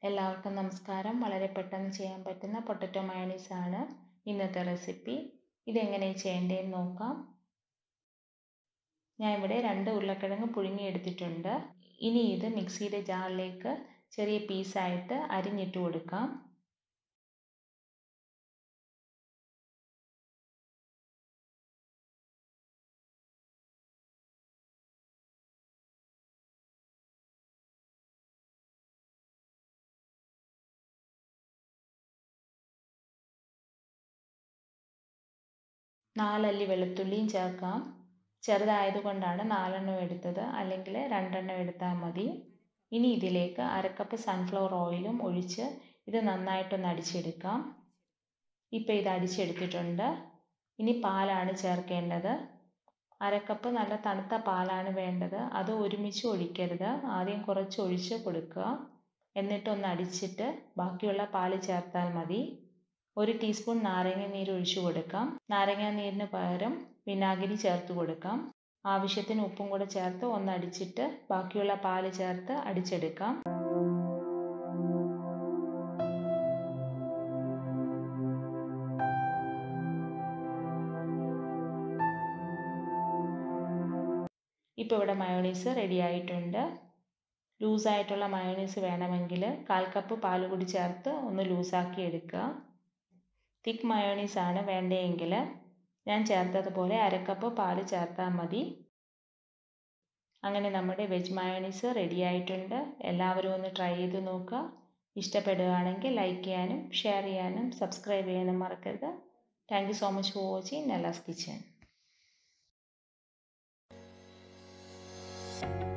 എല്ലാവർക്കും നമസ്കാരം വളരെ പെട്ടെന്ന് ചെയ്യാൻ പറ്റുന്ന പൊട്ടറ്റോ മയോണീസ് ആണ് ഇന്നത്തെ റെസിപ്പി ഇതെങ്ങനെ ചെയ്യേണ്ടതെന്ന് നോക്കാം ഞാൻ ഇവിടെ രണ്ട് ഉരുളക്കിഴങ്ങ് പുഴുങ്ങിയെടുത്തിട്ടുണ്ട് ഇനി ഇത് മിക്സിയുടെ ജാറിലേക്ക് ചെറിയ പീസായിട്ട് അരിഞ്ഞിട്ട് കൊടുക്കാം നാലല്ലി വെളുത്തുള്ളിയും ചേർക്കാം ചെറുതായതുകൊണ്ടാണ് നാലെണ്ണം എടുത്തത് അല്ലെങ്കിൽ രണ്ടെണ്ണം എടുത്താൽ മതി ഇനി ഇതിലേക്ക് അരക്കപ്പ് സൺഫ്ലവർ ഓയിലും ഒഴിച്ച് ഇത് നന്നായിട്ടൊന്ന് അടിച്ചെടുക്കാം ഇപ്പോൾ ഇത് അടിച്ചെടുത്തിട്ടുണ്ട് ഇനി പാലാണ് ചേർക്കേണ്ടത് അരക്കപ്പ് നല്ല തണുത്ത പാലാണ് വേണ്ടത് അത് ഒരുമിച്ച് ഒഴിക്കരുത് ആദ്യം കുറച്ച് ഒഴിച്ച് കൊടുക്കുക എന്നിട്ടൊന്ന് അടിച്ചിട്ട് ബാക്കിയുള്ള പാല് ചേർത്താൽ മതി ഒരു ടീസ്പൂൺ നാരങ്ങ നീര് ഒഴിച്ചു കൊടുക്കാം നാരങ്ങ നീരിന് പകരം വിനാഗിരി ചേർത്ത് കൊടുക്കാം ആവശ്യത്തിന് ഉപ്പും കൂടെ ചേർത്ത് ഒന്ന് അടിച്ചിട്ട് ബാക്കിയുള്ള പാല് ചേർത്ത് അടിച്ചെടുക്കാം ഇപ്പോൾ ഇവിടെ മയോണീസ് റെഡി ആയിട്ടുണ്ട് ലൂസായിട്ടുള്ള മയോണീസ് വേണമെങ്കിൽ കാൽ കപ്പ് പാൽ കൂടി ചേർത്ത് ഒന്ന് ലൂസാക്കി എടുക്കുക തിക്ക് മയോണീസ് ആണ് വേണ്ടതെങ്കിൽ ഞാൻ ചേർത്തതുപോലെ അരക്കപ്പ് പാൽ ചേർത്താൽ മതി അങ്ങനെ നമ്മുടെ വെജ് മയോണീസ് റെഡി ആയിട്ടുണ്ട് എല്ലാവരും ഒന്ന് ട്രൈ ചെയ്ത് നോക്കുക ഇഷ്ടപ്പെടുകയാണെങ്കിൽ ലൈക്ക് ചെയ്യാനും ഷെയർ ചെയ്യാനും സബ്സ്ക്രൈബ് ചെയ്യാനും മറക്കരുത് thank you so much for watching Nella's kitchen